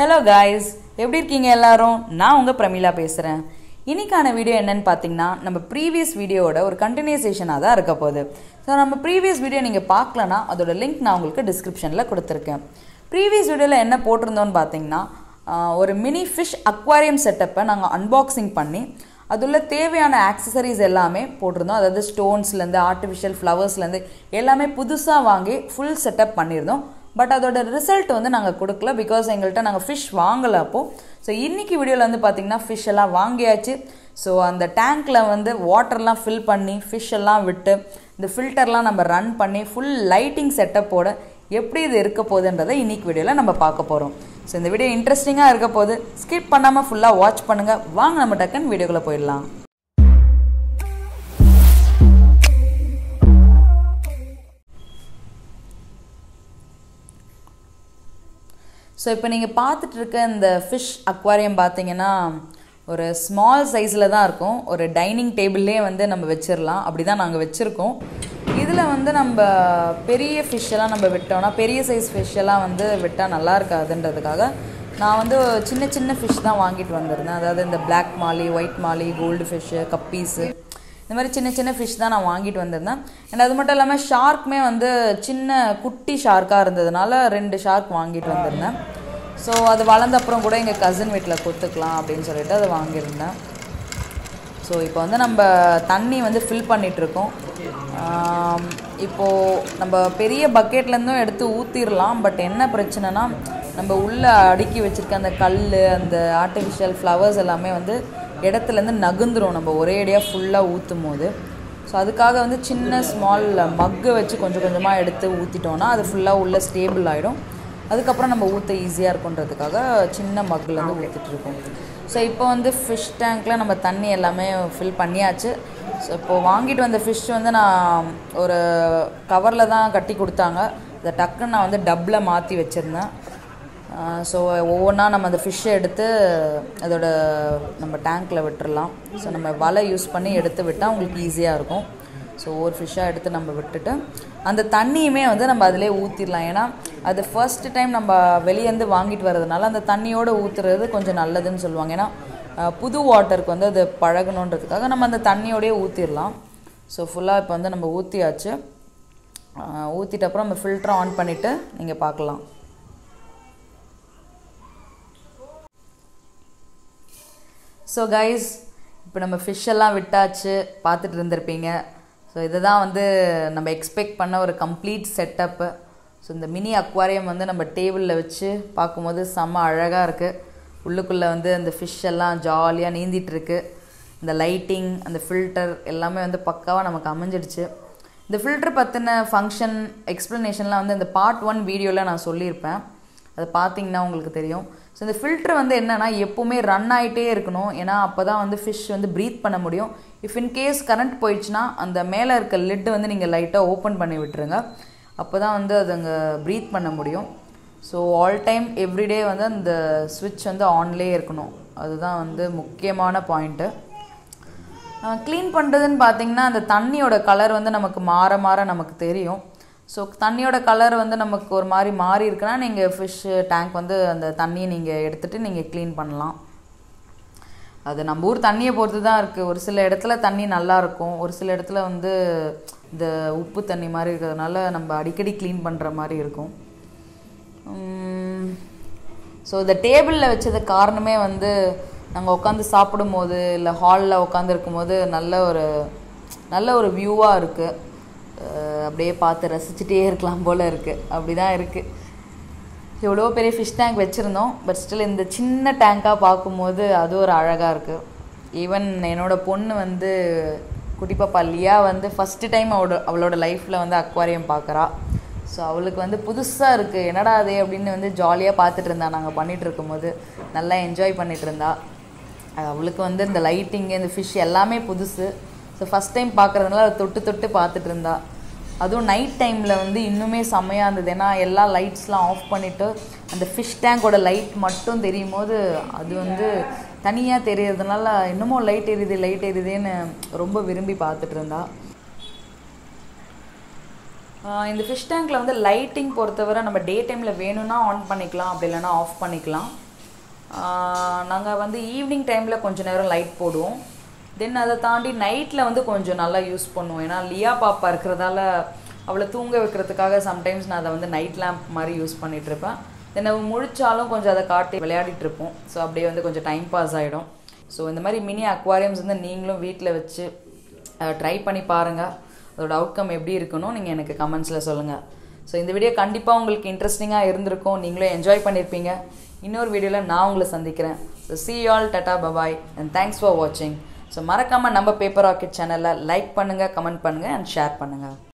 hello guys எப்படி இருக்கீங்க எல்லாரும் நான் உங்கள் பிரமிளா பேசுகிறேன் இன்னைக்கான வீடியோ என்னன்னு பார்த்தீங்கன்னா நம்ம ப்ரீவியஸ் வீடியோவோட ஒரு கண்டினியூசேஷனாக தான் இருக்க போகுது ஸோ நம்ம ப்ரீவியஸ் வீடியோ நீங்கள் பார்க்கலனா அதோட லிங்க் நான் உங்களுக்கு டிஸ்கிரிப்ஷனில் கொடுத்துருக்கேன் ப்ரீவியஸ் வீடியோவில் என்ன போட்டிருந்தோன்னு பார்த்தீங்கன்னா ஆஹ், ஒரு மினி ஃபிஷ் அக்வாரியம் செட்டப்பை நாங்கள் அன்பாக்சிங் பண்ணி அதுள்ள தேவையான ஆக்சசரிஸ் எல்லாமே போட்டிருந்தோம் அதாவது ஸ்டோன்ஸ்லேருந்து ஆர்டிஃபிஷியல் ஃப்ளவர்ஸ்லேருந்து எல்லாமே புதுசாக வாங்கி ஃபுல் செட்டப் பண்ணியிருந்தோம் பட் அதோட ரிசல்ட் வந்து நாங்கள் கொடுக்கல பிகாஸ் எங்கள்கிட்ட நாங்கள் ஃபிஷ் வாங்கலை அப்போது ஸோ இன்னைக்கு வீடியோவில் வந்து பார்த்திங்கன்னா ஃபிஷ் எல்லாம் வாங்கியாச்சு ஸோ அந்த டேங்க்கில் வந்து வாட்டர்லாம் ஃபில் பண்ணி ஃபிஷ் எல்லாம் விட்டு இந்த ஃபில்டர்லாம் நம்ம ரன் பண்ணி ஃபுல் லைட்டிங் செட்டப்போட எப்படி இது இருக்க போகுதுன்றதை இன்னைக்கு வீடியோவில் நம்ம பார்க்க போகிறோம் ஸோ இந்த வீடியோ இன்ட்ரெஸ்டிங்காக இருக்க போது ஸ்கிப் பண்ணாமல் ஃபுல்லாக வாட்ச் பண்ணுங்கள் வாங்க நம்ம டக்குன்னு வீடியோக்குள்ளே போயிடலாம் ஸோ இப்போ நீங்கள் பார்த்துட்டு இருக்க இந்த ஃபிஷ் அக்வாரியம் பார்த்தீங்கன்னா ஒரு ஸ்மால் சைஸில் தான் இருக்கும் ஒரு டைனிங் டேபிள்லே வந்து நம்ம வச்சிடலாம் அப்படி தான் நாங்கள் வச்சுருக்கோம் இதில் வந்து நம்ம பெரிய fish எல்லாம் நம்ம விட்டோம்னா பெரிய சைஸ் fish எல்லாம் வந்து விட்டால் நல்லா இருக்காதுன்றதுக்காக நான் வந்து சின்ன சின்ன ஃபிஷ் தான் வாங்கிட்டு வந்திருந்தேன் அதாவது இந்த black molly white molly gold fish guppies இந்த மாதிரி சின்ன சின்ன ஃபிஷ் தான் நான் வாங்கிட்டு வந்திருந்தேன் அண்ட் அது மட்டும் இல்லாமல் ஷார்க்குமே வந்து சின்ன குட்டி ஷார்க்காக இருந்ததுனால ரெண்டு ஷார்க் வாங்கிட்டு வந்திருந்தேன் ஸோ அது வளர்ந்த அப்புறம் கூட எங்கள் கசின் வீட்டில் கொடுத்துக்கலாம் அப்படின்னு சொல்லிட்டு அதை வாங்கியிருந்தேன் ஸோ இப்போ வந்து நம்ம தண்ணி வந்து ஃபில் பண்ணிகிட்ருக்கோம் இப்போது நம்ம பெரிய பக்கெட்லேருந்தும் எடுத்து ஊற்றிடலாம் பட் என்ன பிரச்சனைனா நம்ம உள்ளே அடுக்கி வச்சுருக்க அந்த கல் அந்த ஆர்டிஃபிஷியல் ஃப்ளவர்ஸ் எல்லாமே வந்து இடத்துலேருந்து நகுந்துரும் நம்ம ஒரே அடியாக ஃபுல்லாக ஊற்றும் போது ஸோ அதுக்காக வந்து சின்ன ஸ்மால் மக்கு வச்சு கொஞ்சம் கொஞ்சமாக எடுத்து ஊற்றிட்டோன்னா அது ஃபுல்லாக உள்ளே ஸ்டேபிள் ஆகிடும் அதுக்கப்புறம் நம்ம ஊற்ற ஈஸியாக இருக்குன்றதுக்காக சின்ன மக்குலேருந்து ஊற்றிட்டு இருக்கோம் ஸோ இப்போ வந்து ஃபிஷ் டேங்க்கில் நம்ம தண்ணி எல்லாமே ஃபில் பண்ணியாச்சு ஸோ இப்போது வாங்கிட்டு வந்த ஃபிஷ் வந்து நான் ஒரு கவரில் தான் கட்டி கொடுத்தாங்க அதை டக்குன்னு நான் வந்து டப்பில் மாற்றி வச்சுருந்தேன் ஸோ ஒவ்வொன்றா நம்ம அந்த ஃபிஷ்ஷை எடுத்து அதோட நம்ம டேங்க்கில் விட்டுறலாம் ஸோ நம்ம வலை யூஸ் பண்ணி எடுத்து விட்டால் உங்களுக்கு ஈஸியாக இருக்கும் ஸோ ஒவ்வொரு ஃபிஷ்ஷாக எடுத்து நம்ம விட்டுட்டு அந்த தண்ணியுமே வந்து நம்ம அதிலே ஊற்றிடலாம் ஏன்னா அது ஃபர்ஸ்ட் டைம் நம்ம வெளியேருந்து வாங்கிட்டு வர்றதுனால அந்த தண்ணியோடு ஊற்றுறது கொஞ்சம் நல்லதுன்னு சொல்லுவாங்க ஏன்னா அஹ், புது வாட்டருக்கு வந்து அது பழகணுன்றதுக்காக நம்ம அந்த தண்ணியோடயே ஊற்றிடலாம் ஸோ ஃபுல்லாக இப்போ வந்து நம்ம ஊற்றியாச்சு ஊற்றிட்ட அப்புறம் நம்ம ஃபில்டரை ஆன் பண்ணிவிட்டு நீங்கள் பார்க்கலாம் ஸோ கைஸ் இப்போ நம்ம ஃபிஷ் எல்லாம் விட்டாச்சு பார்த்துட்டு இருந்திருப்பீங்க ஸோ இதுதான் வந்து நம்ம எக்ஸ்பெக்ட் பண்ண ஒரு கம்ப்ளீட் செட்டப்பு ஸோ இந்த மினி அக்வாரியம் வந்து நம்ம டேபிளில் வச்சு பார்க்கும்போது செம்ம அழகாக இருக்குது உள்ளுக்குள்ளே வந்து அந்த ஃபிஷ் எல்லாம் ஜாலியாக நீந்திட்டு இருக்கு இந்த லைட்டிங் அந்த ஃபில்டர் எல்லாமே வந்து பக்காவாக நமக்கு அமைஞ்சிடுச்சு இந்த ஃபில்டர் பற்றின ஃபங்க்ஷன் எக்ஸ்ப்ளனேஷன்லாம் வந்து இந்த பார்ட் ஒன் வீடியோவில் நான் சொல்லியிருப்பேன் அதை பார்த்தீங்கன்னா உங்களுக்கு தெரியும் ஸோ இந்த ஃபில்டர் வந்து என்னென்னா எப்போவுமே ரன் ஆகிட்டே இருக்கணும் ஏன்னா அப்போ தான் வந்து ஃபிஷ் வந்து ப்ரீத் பண்ண முடியும் இஃப் இன் கேஸ் கரண்ட் போயிடுச்சுன்னா அந்த மேலே இருக்க லிட்டு வந்து நீங்கள் லைட்டாக ஓப்பன் பண்ணி விட்டுருங்க அப்போ தான் வந்து அது அங்கே ப்ரீத் பண்ண முடியும் ஸோ ஆல் டைம் எவ்ரிடே வந்து அந்த ஸ்விட்ச் வந்து ஆன்லேயே இருக்கணும் அதுதான் வந்து முக்கியமான பாயிண்ட்டு க்ளீன் பண்ணுறதுன்னு பார்த்தீங்கன்னா அந்த தண்ணியோட கலர் வந்து நமக்கு மாற மாற நமக்கு தெரியும் ஸோ தண்ணியோட கலர் வந்து நமக்கு ஒரு மாதிரி மாறி இருக்குன்னா நீங்கள் ஃபிஷ் டேங்க் வந்து அந்த தண்ணியை நீங்கள் எடுத்துகிட்டு நீங்கள் க்ளீன் பண்ணலாம் அது நம்ம ஊர் தண்ணியை பொறுத்து தான் இருக்குது ஒரு சில இடத்துல தண்ணி நல்லா இருக்கும் ஒரு சில இடத்துல வந்து இந்த உப்பு தண்ணி மாதிரி இருக்கிறதுனால நம்ம அடிக்கடி க்ளீன் பண்ணுற மாதிரி இருக்கும் ஸோ இந்த டேபிளில் வச்சது காரணமே வந்து நாங்கள் உட்காந்து சாப்பிடும்போது இல்லை ஹாலில் உட்காந்துருக்கும் போது நல்ல ஒரு நல்ல ஒரு வியூவாக இருக்குது அப்படியே பார்த்து ரசிச்சுட்டே இருக்கலாம் போல் இருக்குது அப்படி தான் இருக்குது எவ்வளோ பெரிய ஃபிஷ் டேங்க் வச்சுருந்தோம் பட் ஸ்டில் இந்த சின்ன டேங்காக பார்க்கும்போது அது ஒரு அழகாக இருக்குது ஈவன் என்னோட பொண்ணு வந்து குட்டி பாப்பா லியா வந்து ஃபஸ்ட்டு டைம் அவளோட அவளோட லைஃப்பில் வந்து அக்வாரியம் பார்க்குறா ஸோ அவளுக்கு வந்து புதுசாக இருக்குது என்னடா அது அப்படின்னு வந்து ஜாலியாக பார்த்துட்டு இருந்தா நாங்கள் பண்ணிகிட்டு இருக்கும்போது நல்லா என்ஜாய் பண்ணிகிட்டு இருந்தா அது அவளுக்கு வந்து இந்த லைட்டிங்கு இந்த ஃபிஷ் எல்லாமே புதுசு ஸோ ஃபஸ்ட் டைம் பார்க்குறதுனால அதை தொட்டு தொட்டு பார்த்துட்டு இருந்தா அதுவும் நைட் டைமில் வந்து இன்னுமே செம்மையாக இருந்தது ஏன்னா எல்லா லைட்ஸ்லாம் ஆஃப் பண்ணிவிட்டு அந்த ஃபிஷ் டேங்கோட லைட் மட்டும் தெரியும் போது அது வந்து தனியாக தெரியறதுனால இன்னமும் லைட் எரியுது லைட் எரியுதுன்னு ரொம்ப விரும்பி பார்த்துட்டு இருந்தா ஆஹ் இந்த ஃபிஷ் டேங்க்கில் வந்து லைட்டிங் பொறுத்தவரை நம்ம டே டைமில் வேணும்னா ஆன் பண்ணிக்கலாம் அப்படி இல்லைன்னா ஆஃப் பண்ணிக்கலாம் நாங்கள் வந்து ஈவினிங் டைமில் கொஞ்சம் நேரம் லைட் போடுவோம் தென் அதை தாண்டி நைட்டில் வந்து கொஞ்சம் நல்லா யூஸ் பண்ணுவோம் ஏன்னா லியா பாப்பா இருக்கிறதால அவளை தூங்க வைக்கிறதுக்காக சம்டைம்ஸ் நான் அதை வந்து நைட் லேம்ப் மாதிரி யூஸ் பண்ணிகிட்ருப்பேன் தென் அவள் முழிச்சாலும் கொஞ்சம் அதை காட்டி விளையாடிட்டு இருப்போம் ஸோ அப்படியே வந்து கொஞ்சம் டைம் பாஸ் ஆகிடும் ஸோ இந்த மாதிரி மினி அக்வாரியம்ஸ் வந்து நீங்களும் வீட்டில் வச்சு ட்ரை பண்ணி பாருங்கள் அதோட அவுட்கம் எப்படி இருக்கணும் நீங்கள் எனக்கு கமெண்ட்ஸில் சொல்லுங்கள் ஸோ இந்த வீடியோ கண்டிப்பாக உங்களுக்கு இன்ட்ரெஸ்டிங்காக இருந்திருக்கும் நீங்களும் என்ஜாய் பண்ணியிருப்பீங்க இன்னொரு வீடியோவில் நான் உங்களை சந்திக்கிறேன் so see all tata bye bye and thanks for வாட்சிங் ஸோ மறக்காமல் நம்ம பேப்பர் ராக்கெட் சேனலில் லைக் பண்ணுங்கள் கமெண்ட் பண்ணுங்கள் அண்ட் ஷேர் பண்ணுங்கள்